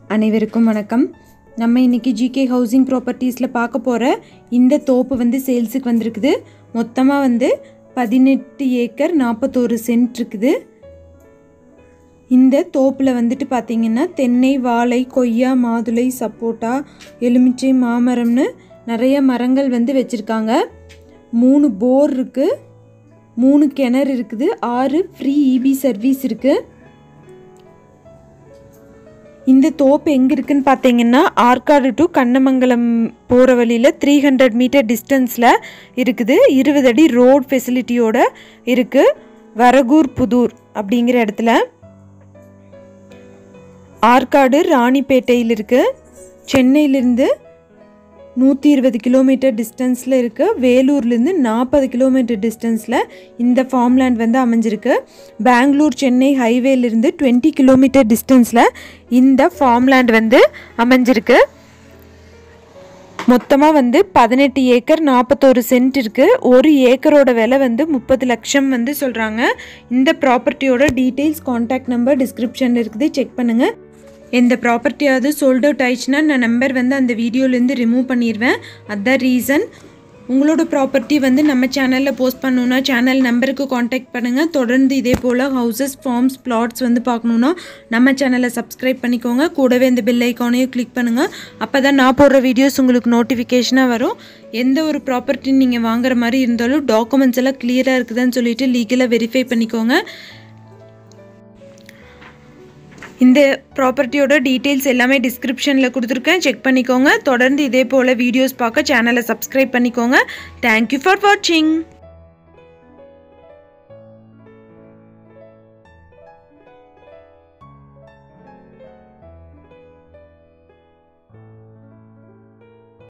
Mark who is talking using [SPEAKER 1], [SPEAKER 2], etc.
[SPEAKER 1] அனைவருக்கும் வணக்கம் நம்ம இன்னைக்கு ஜிகே ஹவுசிங் ப்ராப்பர்ட்டிஸில் பார்க்க போகிற இந்த தோப்பு வந்து சேல்ஸுக்கு வந்திருக்குது மொத்தமாக வந்து பதினெட்டு ஏக்கர் நாற்பத்தோரு சென்ட் இருக்குது இந்த தோப்பில் வந்துட்டு பார்த்தீங்கன்னா தென்னை வாழை கொய்யா மாதுளை சப்போட்டா எலுமிச்சை மாமரம்னு நிறைய மரங்கள் வந்து வச்சுருக்காங்க மூணு போர் இருக்குது மூணு கிணறு இருக்குது ஆறு ஃப்ரீ இபி சர்வீஸ் இருக்குது இந்த தோப்பு எங்கே இருக்குன்னு பார்த்தீங்கன்னா ஆற்காடு டு கண்ணமங்கலம் போகிற வழியில் த்ரீ ஹண்ட்ரட் மீட்டர் டிஸ்டன்ஸில் இருக்குது இருபது அடி ரோட் ஃபெசிலிட்டியோட இருக்குது வரகூர் புதூர் அப்படிங்கிற இடத்துல ஆற்காடு ராணிப்பேட்டையில் இருக்குது சென்னையிலேருந்து நூற்றி இருபது கிலோமீட்டர் டிஸ்டன்ஸில் இருக்குது வேலூர்லேருந்து நாற்பது கிலோமீட்டர் டிஸ்டன்ஸில் இந்த ஃபார்ம்லேண்ட் வந்து அமைஞ்சிருக்கு பெங்களூர் சென்னை ஹைவேலேருந்து டுவெண்ட்டி கிலோமீட்டர் டிஸ்டன்ஸில் இந்த ஃபார்ம்லேண்ட் வந்து அமைஞ்சிருக்கு மொத்தமாக வந்து பதினெட்டு ஏக்கர் நாற்பத்தோரு சென்ட் இருக்குது ஒரு ஏக்கரோட விலை வந்து முப்பது லட்சம் வந்து சொல்கிறாங்க இந்த ப்ராப்பர்ட்டியோட டீட்டெயில்ஸ் காண்டாக்ட் நம்பர் டிஸ்கிரிப்ஷனில் இருக்குது செக் பண்ணுங்கள் எந்த ப்ராப்பர்ட்டியாவது சோல்ட் அவுட் ஆயிடுச்சுன்னா நான் நம்பர் வந்து அந்த வீடியோலேருந்து ரிமூவ் பண்ணிடுவேன் அதுதான் ரீசன் உங்களோட ப்ராப்பர்ட்டி வந்து நம்ம சேனலில் போஸ்ட் பண்ணணுன்னா சேனல் நம்பருக்கு காண்டாக்ட் பண்ணுங்கள் தொடர்ந்து இதே போல் ஹவுசஸ் ஃபார்ம்ஸ் பிளாட்ஸ் வந்து பார்க்கணுன்னா நம்ம சேனலை சப்ஸ்கிரைப் பண்ணிக்கோங்க கூடவே இந்த பெல் ஐக்கானையும் கிளிக் பண்ணுங்கள் அப்போ தான் நான் போடுற வீடியோஸ் உங்களுக்கு நோட்டிஃபிகேஷனாக வரும் எந்த ஒரு ப்ராப்பர்ட்டி நீங்கள் வாங்குற மாதிரி இருந்தாலும் டாக்குமெண்ட்ஸ் எல்லாம் கிளியராக இருக்குதுன்னு சொல்லிட்டு லீகலாக வெரிஃபை பண்ணிக்கோங்க இந்த ப்ராப்பர்ட்டியோட டீட்டெயில்ஸ் எல்லாமே டிஸ்கிரிப்ஷனில் கொடுத்துருக்கேன் செக் பண்ணிக்கோங்க தொடர்ந்து இதே போல் வீடியோஸ் பார்க்க சேனலை சப்ஸ்கிரைப் பண்ணிக்கோங்க தேங்க்யூ ஃபார் வாட்சிங்